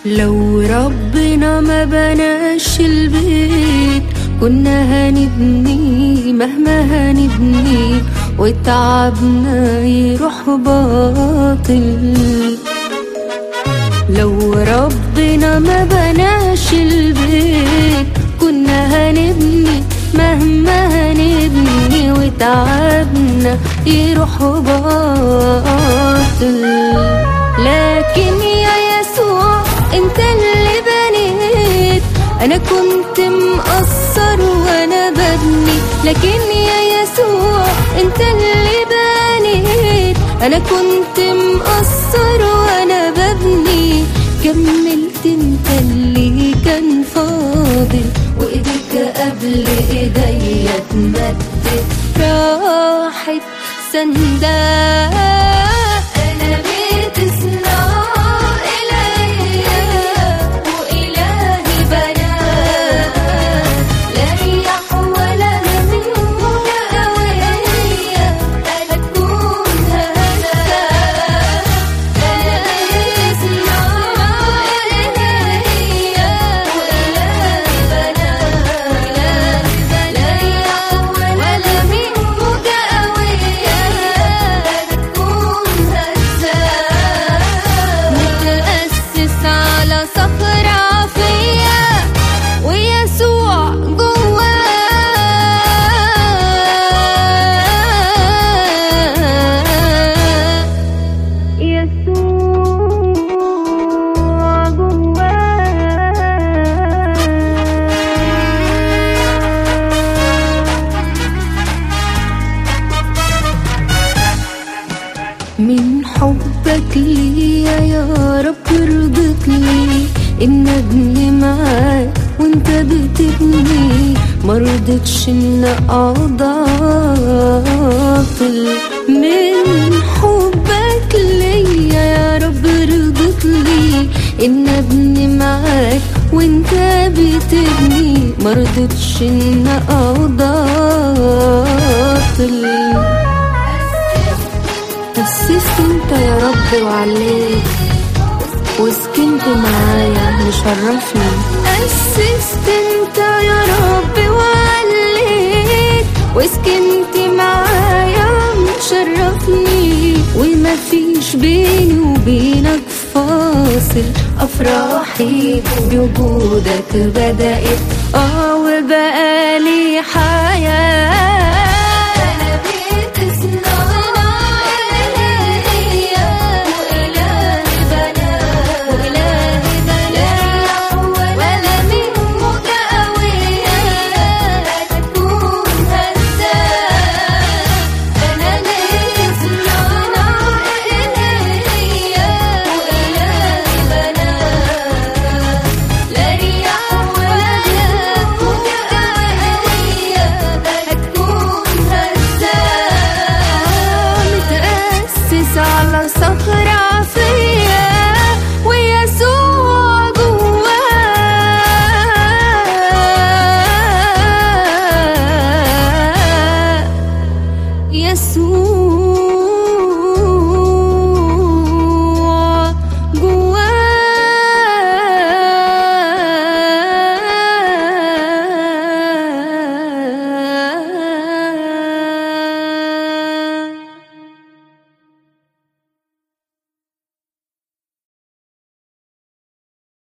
لو ربنا ما بناش البيت كنا هنبني مهما هنبني وتعبنا يروح باطل لو ربنا ما بناش البيت كنا هنبني مهما هنبني وتعبنا يروح باطل لكن يا يسوع انت اللي بنيت انا كنت مقصر وانا ببني لكن يا يسوع انت اللي بنيت انا كنت مقصر وانا ببني كملت انت اللي كان فاضل وايدك قبل ايديا اتمدت راحت سنداء انا بيت صناع الهي والهي بنات لا رياح ولا منه قوية انا تكون هنا انا بيت صناع الهي والهي بنات لا رياح ولا منه قوية انا تكون متأسس على صخرة عافية ويسوع جواه يسوع جواه من حبك ليا يا رب رضيت لي ان ابني معاك وانت بتبني مرضتش ان اضاطل من حبك ليا يا رب رضيت لي ان ابني معاك وانت بتبني مرضتش ان اضاطل أسست انت يا رب وعليت وسكنت معايا مشرفني أسست انت يا رب وعليت وسكنت معايا مشرفني ومفيش بيني وبينك فاصل أفراحي بوجودك بدأت اه وبقالي حاجة